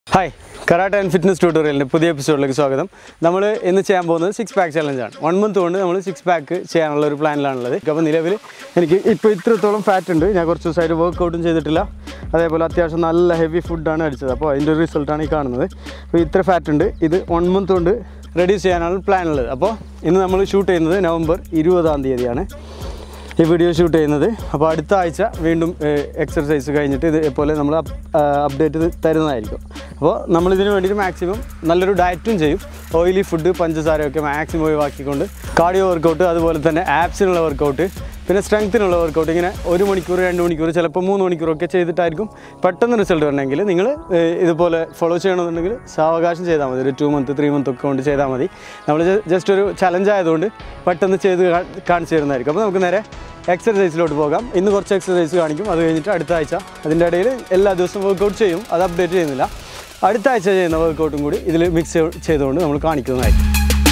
hi karate and fitness ട്യൂട്ടോറിയലിൻ്റെ പുതിയ എപ്പിസോഡിലേക്ക് സ്വാഗതം നമ്മൾ ഇന്ന് ചെയ്യാൻ പോകുന്നത് സിക്സ് പാക്ക് ചലഞ്ചാണ് വൺ മന്ത് കൊണ്ട് നമ്മൾ സിക്സ് പാക്ക് ചെയ്യാനുള്ള ഒരു പ്ലാനിലാണുള്ളത് അപ്പോൾ നിലവിൽ എനിക്ക് ഇപ്പോൾ ഇത്രത്തോളം ഫാറ്റ് ഉണ്ട് ഞാൻ കുറച്ച് ദിവസമായിട്ട് വർക്കൗട്ടും ചെയ്തിട്ടില്ല അതേപോലെ അത്യാവശ്യം നല്ല ഹെവി ഫുഡാണ് അടിച്ചത് അപ്പോൾ അതിൻ്റെ ഒരു റിസൾട്ടാണ് ഈ കാണുന്നത് അപ്പോൾ ഇത്ര ഫാറ്റ് ഉണ്ട് ഇത് വൺ മന്ത് കൊണ്ട് റെഡ്യൂസ് ചെയ്യാനാണ് പ്ലാൻ ഉള്ളത് അപ്പോൾ ഇന്ന് നമ്മൾ ഷൂട്ട് ചെയ്യുന്നത് നവംബർ ഇരുപതാം തീയതിയാണ് ഈ വീഡിയോ ഷൂട്ട് ചെയ്യുന്നത് അപ്പോൾ അടുത്ത ആഴ്ച വീണ്ടും എക്സർസൈസ് കഴിഞ്ഞിട്ട് ഇതേപോലെ നമ്മൾ അപ്ഡേറ്റ് തരുന്നതായിരിക്കും അപ്പോൾ നമ്മളിതിന് വേണ്ടിയിട്ട് മാക്സിമം നല്ലൊരു ഡയറ്റും ചെയ്യും ഓയിലി ഫുഡ് പഞ്ചസാരയൊക്കെ മാക്സിമം ഒഴിവാക്കിക്കൊണ്ട് കാർഡിയോ വർക്കൗട്ട് അതുപോലെ തന്നെ ആപ്സിനുള്ള വർക്കൗട്ട് പിന്നെ സ്ട്രെങ്ത്തിനുള്ള വർക്കൗട്ട് ഇങ്ങനെ ഒരു മണിക്കൂർ രണ്ട് മണിക്കൂർ ചിലപ്പോൾ മൂന്ന് മണിക്കൂറൊക്കെ ചെയ്തിട്ടായിരിക്കും പെട്ടെന്ന് റിസൾട്ട് വരണമെങ്കിൽ നിങ്ങൾ ഇതുപോലെ ഫോളോ ചെയ്യണമെന്നുണ്ടെങ്കിൽ സാവകാശം ചെയ്താൽ മതി ഒരു ടു മന്ത് ത്രീ മന്ത് ഒക്കെ കൊണ്ട് ചെയ്താൽ മതി നമ്മൾ ജസ്റ്റ് ഒരു ചലഞ്ച് ആയതുകൊണ്ട് പെട്ടെന്ന് ചെയ്ത് കാ- കാണിച്ചു തരുന്നതായിരിക്കും അപ്പോൾ നമുക്ക് നേരെ എക്സർസൈസിലോട്ട് പോകാം ഇന്ന് കുറച്ച് എക്സർസൈസ് കാണിക്കും അത് കഴിഞ്ഞിട്ട് അടുത്ത ആഴ്ച അതിൻ്റെ ഇടയിൽ എല്ലാ ദിവസവും വർക്കൗട്ട് ചെയ്യും അത് അപ്ഡേറ്റ് ചെയ്യുന്നില്ല അടുത്ത ആഴ്ച ചെയ്യുന്ന വർക്കൗട്ടും കൂടി ഇതിൽ മിക്സ് ചെയ്തുകൊണ്ട് നമ്മൾ കാണിക്കുന്നതായിരിക്കും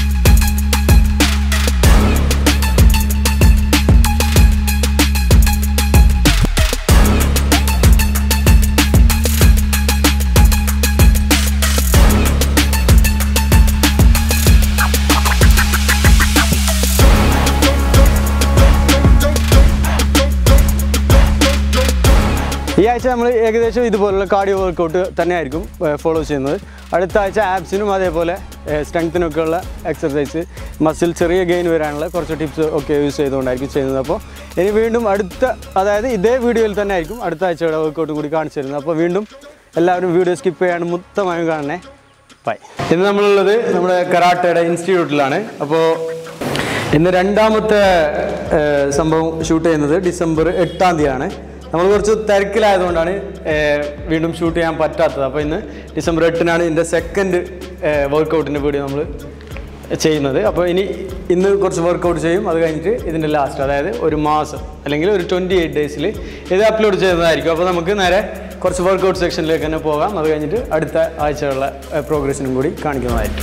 ഈ ആഴ്ച നമ്മൾ ഏകദേശം ഇതുപോലുള്ള കാർഡിയോ വർക്കൗട്ട് തന്നെയായിരിക്കും ഫോളോ ചെയ്യുന്നത് അടുത്ത ആഴ്ച ആപ്സിനും അതേപോലെ സ്ട്രെങ്ത്തിനൊക്കെ ഉള്ള എക്സർസൈസ് മസിൽ ചെറിയ ഗെയിൻ വരാനുള്ള കുറച്ച് ടിപ്സ് ഒക്കെ യൂസ് ചെയ്തുകൊണ്ടായിരിക്കും ചെയ്യുന്നത് അപ്പോൾ ഇനി വീണ്ടും അടുത്ത അതായത് ഇതേ വീഡിയോയിൽ തന്നെ ആയിരിക്കും അടുത്ത ആഴ്ചയുടെ വർക്കൗട്ടും കൂടി കാണിച്ചു തരുന്നത് അപ്പോൾ വീണ്ടും എല്ലാവരും വീഡിയോ സ്കിപ്പ് ചെയ്യാണ്ട് മൊത്തമായും കാണണേ ബൈ ഇന്ന് നമ്മളുള്ളത് നമ്മുടെ കരാട്ടയുടെ ഇൻസ്റ്റിറ്റ്യൂട്ടിലാണ് അപ്പോൾ ഇന്ന് രണ്ടാമത്തെ ഏഹ്, സംഭവം ഷൂട്ട് ചെയ്യുന്നത് ഡിസംബർ എട്ടാം തീയതിയാണ് നമ്മൾ കുറച്ച് തിരക്കിലായതുകൊണ്ടാണ് ഏഹ്, വീണ്ടും ഷൂട്ട് ചെയ്യാൻ പറ്റാത്തത് അപ്പോൾ ഇന്ന് ഡിസംബർ എട്ടിനാണ് ഇതിൻ്റെ സെക്കൻഡ് വർക്കൗട്ടിൻ്റെ വീഡിയോ നമ്മൾ ചെയ്യുന്നത് അപ്പോൾ ഇനി ഇന്ന് കുറച്ച് വർക്കൗട്ട് ചെയ്യും അത് കഴിഞ്ഞിട്ട് ഇതിൻ്റെ ലാസ്റ്റ് അതായത് ഒരു മാസം അല്ലെങ്കിൽ ഒരു ട്വൻറ്റി എയ്റ്റ് ഡേയ്സിൽ ഇത് അപ്ലോഡ് ചെയ്യുന്നതായിരിക്കും അപ്പോൾ നമുക്ക് നേരെ കുറച്ച് വർക്കൗട്ട് സെക്ഷനിലേക്ക് തന്നെ പോകാം അത് കഴിഞ്ഞിട്ട് അടുത്ത ആഴ്ചയുള്ള പ്രോഗ്രസ്സിനും കൂടി കാണിക്കുന്നതായിരിക്കും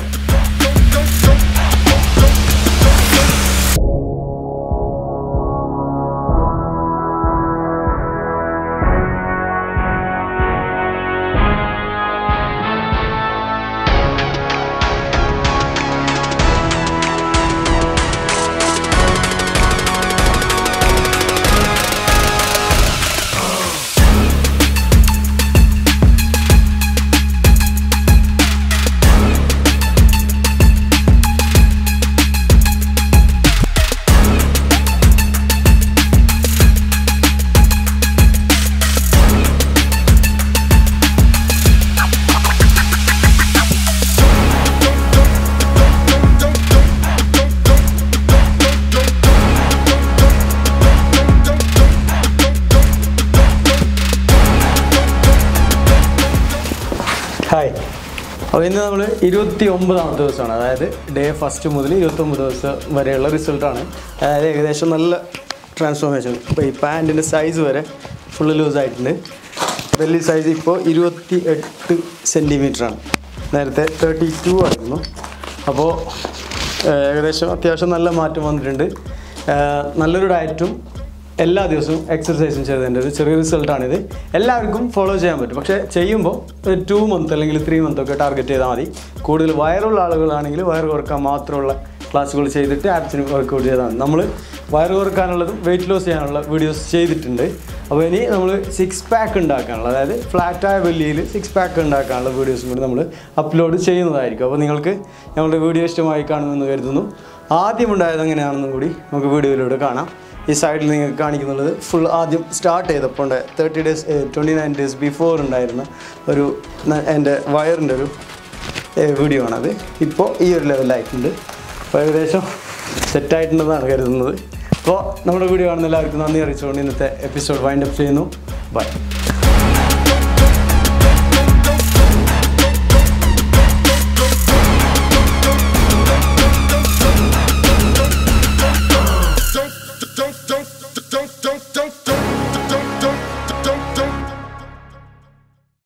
ഹായ് അപ്പോൾ ഇന്ന് നമ്മൾ ഇരുപത്തി ഒമ്പതാമത്തെ ദിവസമാണ് അതായത് ഡേ ഫസ്റ്റ് മുതൽ ഇരുപത്തൊമ്പത് ദിവസം വരെയുള്ള റിസൾട്ടാണ് അതായത് ഏകദേശം നല്ല ട്രാൻസ്ഫോർമേഷൻ ഇപ്പോൾ ഈ പാൻറ്റിൻ്റെ സൈസ് വരെ ഫുള്ള് ലൂസ് ആയിട്ടുണ്ട് വലിയ സൈസ് ഇപ്പോൾ ഇരുപത്തി എട്ട് സെൻറ്റിമീറ്ററാണ് നേരത്തെ തേർട്ടി ടു ആയിരുന്നു അപ്പോൾ ഏകദേശം അത്യാവശ്യം നല്ല മാറ്റം വന്നിട്ടുണ്ട് ഏഹ് നല്ലൊരു ഡയറ്റും എല്ലാ ദിവസവും എക്സർസൈസും ചെയ്തതിൻ്റെ ഒരു ചെറിയ റിസൾട്ടാണിത് എല്ലാവർക്കും ഫോളോ ചെയ്യാൻ പറ്റും പക്ഷേ ചെയ്യുമ്പോൾ ഒരു ടു മന്ത് അല്ലെങ്കിൽ ത്രീ മന്ത് ഒക്കെ ടാർഗറ്റ് ചെയ്താൽ മതി കൂടുതൽ വയറുള്ള ആളുകളാണെങ്കിൽ വയറ് കുറക്കാൻ മാത്രമുള്ള ക്ലാസ്സുകൾ ചെയ്തിട്ട് ആപ്സിന് വർക്കൗട്ട് ചെയ്താൽ മതി നമ്മൾ വയറ് കുറക്കാനുള്ളതും വെയിറ്റ് ലോസ് ചെയ്യാനുള്ള വീഡിയോസ് ചെയ്തിട്ടുണ്ട് അപ്പോൾ ഇനി നമ്മൾ സിക്സ് പാക്ക് ഉണ്ടാക്കാനുള്ള അതായത് ഫ്ലാറ്റായ വെല്ലിയിൽ സിക്സ് പാക്ക് ഉണ്ടാക്കാനുള്ള വീഡിയോസും കൂടി നമ്മൾ അപ്ലോഡ് ചെയ്യുന്നതായിരിക്കും അപ്പോൾ നിങ്ങൾക്ക് ഞങ്ങളുടെ വീഡിയോ ഇഷ്ടമായി കാണുമെന്ന് കരുതുന്നു ആദ്യം ഉണ്ടായത് എങ്ങനെയാണെന്നും കൂടി നമുക്ക് വീഡിയോയിലൂടെ കാണാം ഈ സൈഡിൽ നിങ്ങൾക്ക് കാണിക്കുന്നുള്ളത് ഫുൾ ആദ്യം സ്റ്റാർട്ട് ചെയ്തപ്പോൾ ഉണ്ട് thirty days twenty nine days before ഉണ്ടായിരുന്ന ഒരു ന- എൻ്റെ വയറിൻ്റെ ഒരു വീഡിയോ ആണത് ഇപ്പോൾ ഈ ഒരു ലെവലായിട്ടുണ്ട് അപ്പോൾ ഏകദേശം സെറ്റായിട്ടുണ്ടെന്നാണ് കരുതുന്നത് അപ്പോൾ നമ്മുടെ വീഡിയോ കാണുന്ന എല്ലാവർക്കും നന്ദി അറിയിച്ചുകൊണ്ട് ഇന്നത്തെ എപ്പിസോഡ് വൈൻഡപ്പ് ചെയ്യുന്നു ബൈ